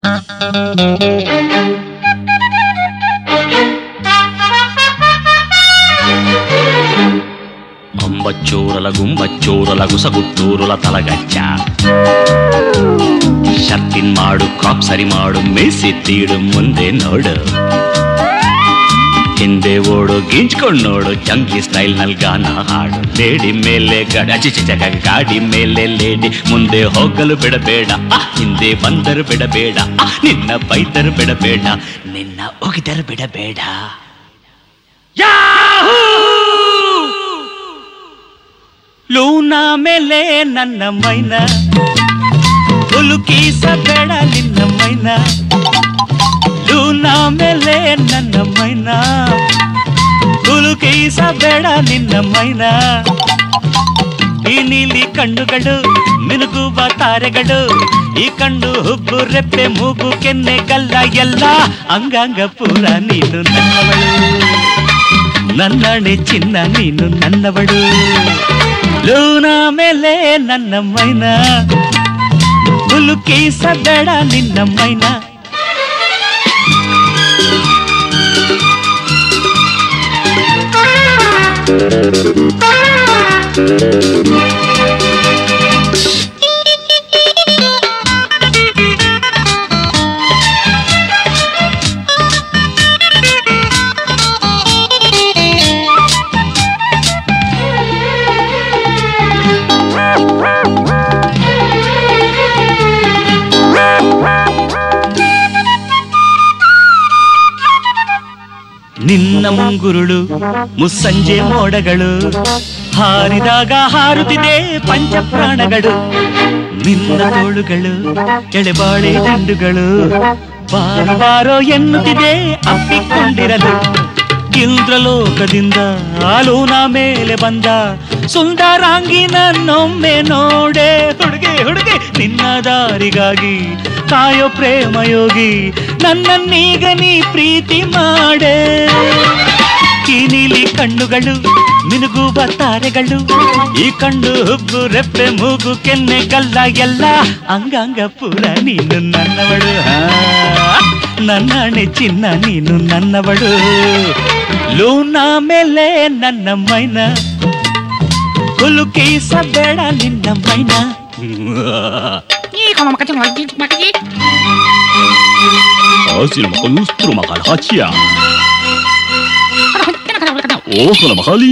అంబచ్చూరల గుంబచ్చూరల గుసగుట్టూరుల తలగచ్చ ಶರ್ಟಿನ್ ಮಾಡು ಕ್ರಾಪ್ ಸರಿ ಮಾಡು ಮೇಸಿ ತೀಡು ಮುಂದೆ ನೋಡು ಹಿಂದೆ ಓಡು ಗಿಂಚ್ಕೊಂಡು ನೋಡು ಜಂಗ್ಲಿ ಸ್ಟೈಲ್ ನಲ್ಲಿ ಗಾನ ಹಾಡು ಲೇಡಿ ಮೇಲೆ ಗಡ ಚಿಚಕ ಗಾಡಿ ಮೇಲೆ ಲೇಡಿ ಮುಂದೆ ಹೋಗಲು ಬಿಡಬೇಡ ಆ, ಹಿಂದೆ ಬಂದರು ಬಿಡಬೇಡ ಆ, ನಿನ್ನ ಬೈದರು ಬಿಡಬೇಡ ನಿನ್ನ ಒಗಿದರು ಬಿಡಬೇಡ ಯಾಹೂ! ಲೂನಾ ಮೇಲೆ ನನ್ನ ಮೈನ ಹುಲುಕೀಸಬೇಡ ನಿನ್ನ ಮೈನ ಲೂನಾ ಮೇಲೆ ನನ್ನ ಮೈನ ಹುಲುಕೀಸಬೇಡ ನಿನ್ನ ಮೈನ ಈ ನೀಲಿ ಕಣ್ಣುಗಳು ಮಿನುಗುವ ತಾರೆಗಳು ಈ ಕಣ್ಣು ಹುಬ್ಬು ರೆಪ್ಪೆ ಮೂಗು ಕೆನ್ನೆ ಗಲ್ಲ ಎಲ್ಲ ಅಂಗಾಂಗ ಪೂರ ನೀನು ನನ್ನವಳು ನನ್ನಣೆ ಚಿನ್ನ ನೀನು ನನ್ನವಳು ಲೂನಾ ಮೇಲೆ ನನ್ನ ಮೈನ ಹುಲುಕೀಸಬೇಡ ನಿನ್ನ ಮೈನ ನಿನ್ನ ಮುಂಗುರುಳು ಮುಸ್ಸಂಜೆ ಮೋಡಗಳು ಹಾರಿದಾಗ ಹಾರುತ್ತಿದೆ ಪಂಚಪ್ರಾಣಗಳು ನಿನ್ನ ತೋಳುಗಳು ಎಳೆಬಾಳೆ ದಂಡುಗಳು ಬಾರೋ ಬಾರೋ ಎನ್ನುತ್ತಿದೆ ಅಪ್ಪಿಕೊಂಡಿರಲು ಇಂದ್ರಲೋಕದಿಂದ ಆಲೂನ ಮೇಲೆ ಬಂದ ಸುಂದರಾಂಗಿ ನನ್ನೊಮ್ಮೆ ನೋಡೆ ಹುಡುಗಿ ಹುಡುಗಿ ನಿನ್ನ ದಾರಿಗಾಗಿ ಕಾಯೋ ಪ್ರೇಮ ಯೋಗಿ ನನ್ನನ್ನೀಗ ನೀ ಪ್ರೀತಿ ಮಾಡೆ ಈ ನೀಲಿ ಕಣ್ಣುಗಳು ಮಿನುಗುವ ತಾರೆಗಳು ಈ ಕಣ್ಣು ಹುಬ್ಬು ರೆಪ್ಪೆ ಮೂಗು ಕೆನ್ನೆ ಗಲ್ಲ ಎಲ್ಲ ಅಂಗಾಂಗ ಪೂರ ನೀನು ನನ್ನವಳು ಆ, ನನ್ನಣೆ ಚಿನ್ನ ನೀನು ನನ್ನವಳು ಲೂನಾ ಮೇಲೆ ನನ್ನ ಮೈನ ಹುಲುಕೀಸಬೇಡ ನಿನ್ನ ಮೈನ Hijo, mamá, que tengo aquí, aquí. ಹಸಿರು ಮಕ್ಕಳು ಉಸ್ತ್ರು ಮಕ್ಕಳು ಹಚ್ಚಿಯ Kena kena kena. ಓಸಲ ಮಹಲಿ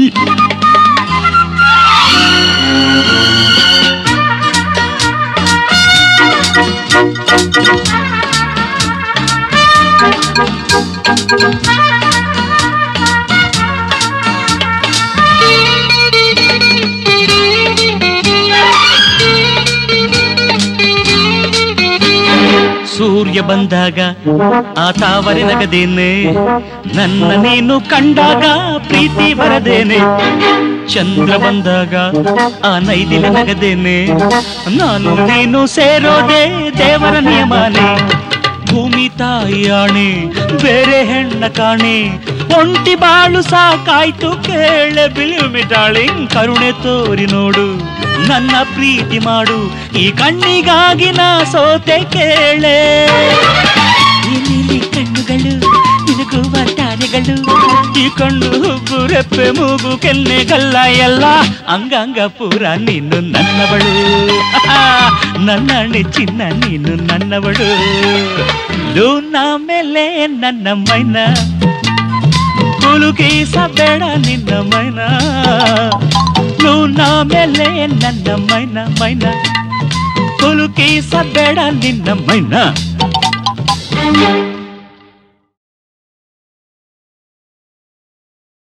ಸೂರ್ಯ ಬಂದಾಗ ಆ ತಾವರೆ ನಗದೇನೆ ನನ್ನ ನೀನು ಕಂಡಾಗ ಪ್ರೀತಿ ಬರದೇನೆ ಚಂದ್ರ ಬಂದಾಗ ಆ ನೈದಿಲ ನಗದೇನೆ ನಾನು ನೀನು ಸೇರೋದೇ ದೇವರ ನಿಯಮನೆ ಭೂಮಿ ತಾಯಿ ಆಣೆ ಬೇರೆ ಹೆಣ್ಣ ಕಾಣೆ ಒಂಟಿ ಬಾಳು ಸಾಕಾಯ್ತು ಕೇಳೆ ಬಿಳಿಮಿ ಡಾರ್ಲಿಂಗ್ ಕರುಣೆ ತೋರಿ ನೋಡು ನನ್ನ ಪ್ರೀತಿ ಮಾಡು ಈ ಕಣ್ಣಿಗಾಗಿ ನಾ ಸೋತೆ ಕೇಳೆ ಈ ನೀಲಿ ಕಣ್ಣುಗಳು ನಿನಗುವ ತಾರೆಗಳು ಈ ಕಣ್ಣು ಹುಬ್ಬು ರೆಪ್ಪೆ ಮೂಗು ಕೆನ್ನೆ ಗಲ್ಲ ಎಲ್ಲ ಅಂಗಾಂಗ ಪೂರ ನೀನು ನನ್ನವಳು ನನ್ನ ಚಿನ್ನ ನೀನು ನನ್ನವಳು ಲೂನಾ ಮೇಲೆ ನನ್ನ ಮೈನ ಕುಲುಕೀಸಬೇಡ ನಿನ್ನ ಮೈನ ಲೂನಾ ಮೇಲೆ ನನ್ನ ಮೈನ ಮೈನ ಕುಲುಕೀಸಬೇಡ ನಿನ್ನ ಮೈನ